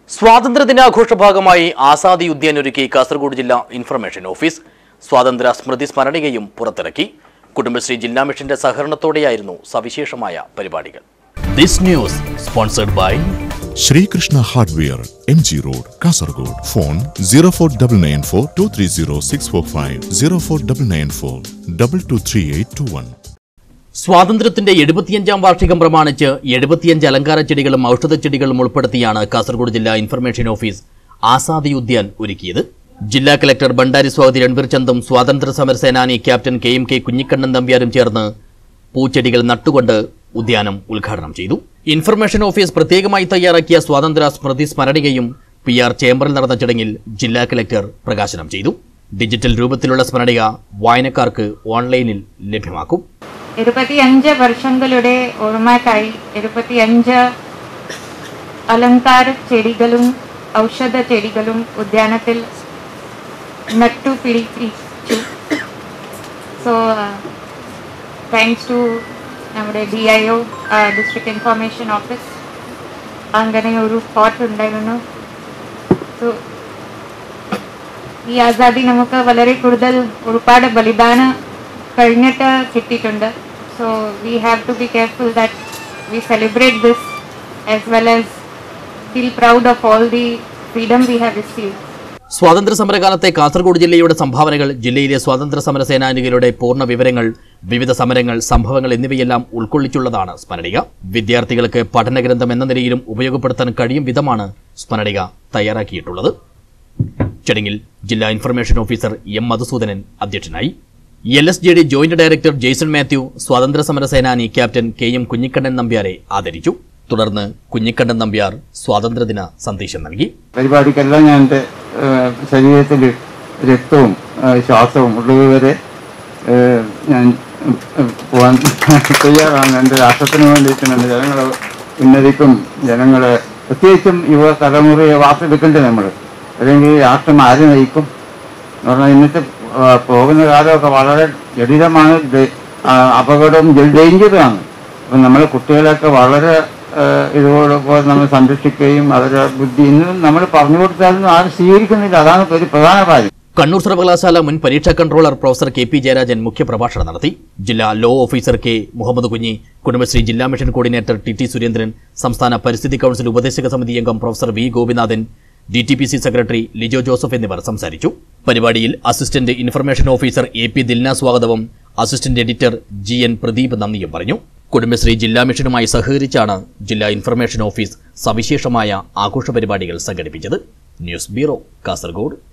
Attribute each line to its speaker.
Speaker 1: സ്വാതന്ത്ര്യദിനാഘോഷ ഭാഗമായി ആസാദി ഉദ്യാൻ ഒരുക്കി കാസർഗോഡ് ജില്ലാ ഇൻഫർമേഷൻ ഓഫീസ് സ്വാതന്ത്ര്യ സ്മൃതി സ്മരണികയും പുറത്തിറക്കി കുടുംബശ്രീ ജില്ലാ മിഷന്റെ സഹകരണത്തോടെയായിരുന്നു സവിശേഷമായ പരിപാടികൾ this news sponsored by
Speaker 2: Srikrishna hardware M G road Kasaragod phone zero four double nine four two three zero six four five zero four double nine four double two three eight two one
Speaker 1: സ്വാതന്ത്ര്യത്തിന്റെ എഴുപത്തിയഞ്ചാം വാർഷികം പ്രമാണിച്ച് എഴുപത്തിയഞ്ച് അലങ്കാര ചെടികളും ഔഷധ ചെടികളും ഉൾപ്പെടുത്തിയാണ് കാസർഗോഡ് ജില്ലാ ഇൻഫർമേഷൻ ഓഫീസ് ആസാദി ഉദ്യാൻ ഒരുക്കിയത് ജില്ലാ കലക്ടർ ഭണ്ഡാരി സ്വാതി രൺവീർ ചന്ദും സ്വാതന്ത്ര്യ സമര സേനാനി captain K M K Kunhikannan നമ്പ്യാരും ചേർന്ന് പൂച്ചെടികൾ നട്ടുകൊണ്ട് ഉദ്യാനം ഉദ്ഘാടനം ചെയ്തു ഇൻഫർമേഷൻ ഓഫീസ് പ്രത്യേകമായി തയ്യാറാക്കിയ സ്വാതന്ത്ര്യ സ്മൃതി സ്മരണികയും പി ആർ ചേംബറിൽ നടന്ന ചടങ്ങിൽ ജില്ലാ കലക്ടർ പ്രകാശനം ചെയ്തു ഡിജിറ്റൽ രൂപത്തിലുള്ള സ്മരണിക വായനക്കാർക്ക് ഓൺലൈനിൽ ലഭ്യമാക്കും
Speaker 3: ഇരുപത്തിയഞ്ച് വർഷങ്ങളുടെ ഓർമ്മക്കായി ഇരുപത്തിയഞ്ച് അലങ്കാര ചെടികളും ഔഷധ ചെടികളും ഉദ്യാനത്തിൽ നട്ടുപിടിപ്പിച്ചു സോ താങ്ക്സ് ടു നമ്മുടെ D I O district information office അങ്ങനെ ഒരു സ്പോട്ട് ഉണ്ടായിരുന്നു സോ ഈ ആസാദി നമുക്ക് വളരെ കൂടുതൽ ഒരുപാട് ബലിദാനം കഴിഞ്ഞിട്ട് കിട്ടിയിട്ടുണ്ട് so we have to be careful that we celebrate this as well as feel proud of all the freedom we have receive
Speaker 1: സ്വാതന്ത്ര്യ സമരകാലത്തെ കാസർഗോഡ് ജില്ലയുടെ സംഭാവനകൾ ജില്ലയിലെ സ്വാതന്ത്ര്യ സമര സേനാനികളുടെ പൂർണ്ണ വിവരങ്ങൾ വിവിധ സമരങ്ങൾ സംഭവങ്ങൾ എന്നിവയെല്ലാം ഉൾക്കൊള്ളിച്ചുള്ളതാണ് സ്മരണിക വിദ്യാർത്ഥികൾക്ക് പഠനഗ്രന്ഥം എന്ന നിലയിലും ഉപയോഗപ്പെടുത്താൻ കഴിയും വിധമാണ് സ്മരണിക തയ്യാറാക്കിയിട്ടുള്ളത് ചടങ്ങിൽ ജില്ലാ ഇൻഫർമേഷൻ ഓഫീസർ എം മധുസൂദനൻ അധ്യക്ഷനായി L S G D joint director Jaison Mathew സ്വാതന്ത്ര്യ സമര സേനാനി ക്യാപ്റ്റൻ കെ എം കുഞ്ഞിക്കണ്ണൻ നമ്പ്യാരെ ആദരിച്ചു തുടർന്ന് കുഞ്ഞിക്കണ്ണൻ നമ്പ്യാർ സ്വാതന്ത്ര്യദിന സന്ദേശം നൽകി
Speaker 4: പരിപാടിക്കെല്ലാം ഞാൻ എൻ്റെ ശരീരത്തിൽ രക്തവും ആ, ശ്വാസവും ഉള്ളതുവരെ ആ, ഞാൻ ഉം, പോകാൻ തയ്യാറാണ് എൻ്റെ രാഷ്ട്രത്തിന് വേണ്ടിയിട്ടും എൻ്റെ ജനങ്ങളെ ഉന്നതിക്കും ജനങ്ങളെ പ്രത്യേകിച്ചും യുവ തലമുറയെ വാർത്തെടുക്കണ്ടേ നമ്മൾ അല്ലെങ്കിൽ രാഷ്ട്രം ആര് നയിക്കും എന്ന് പറഞ്ഞാൽ ഇന്നത്തെ ആ, പോകുന്ന കാലമൊക്കെ വളരെ ജടിലമാണ് ഡേ- ആ, അപകടവും ഡേഞ്ചറുമാണ് അപ്പം നമ്മളെ കുട്ടികളെയൊക്കെ വളരെ ആ, ഇതോടൊപ്പം നമ്മൾ സംരക്ഷിക്കുകയും അവരുടെ ബുദ്ധി ഇന്നും നമ്മൾ പറഞ്ഞു കൊടുത്താലും ആരും സ്വീകരിക്കുന്നില്ല അതാണ് ഒരു പ്രധാന കാര്യം
Speaker 1: കണ്ണൂർ സർവകലാശാല മുൻ പരീക്ഷാ controller professor K P Jayarajan മുഖ്യപ്രഭാഷണം നടത്തി ജില്ലാ law officer K Muhammad Kunhi Kudumbashree ജില്ലാ mission coordinator T T Surendran സംസ്ഥാന പരിസ്ഥിതി കൌൺസിൽ ഉപദേശക സമിതി അംഗം professor V Gopinathan D T P C secretary Lijo Joseph എന്നിവർ സംസാരിച്ചു പരിപാടിയിൽ assistant information officer A P Dilna സ്വാഗതവും assistant editor G N Pradeep നന്ദിയും പറഞ്ഞു കുടുംബശ്രീ ജില്ലാ മിഷനുമായി സഹകരിച്ചാണ് ജില്ലാ ഇൻഫർമേഷൻ ഓഫീസ് സവിശേഷമായ ആഘോഷ പരിപാടികൾ സംഘടിപ്പിച്ചത് ന്യൂസ് ബ്യൂറോ കാസർഗോഡ്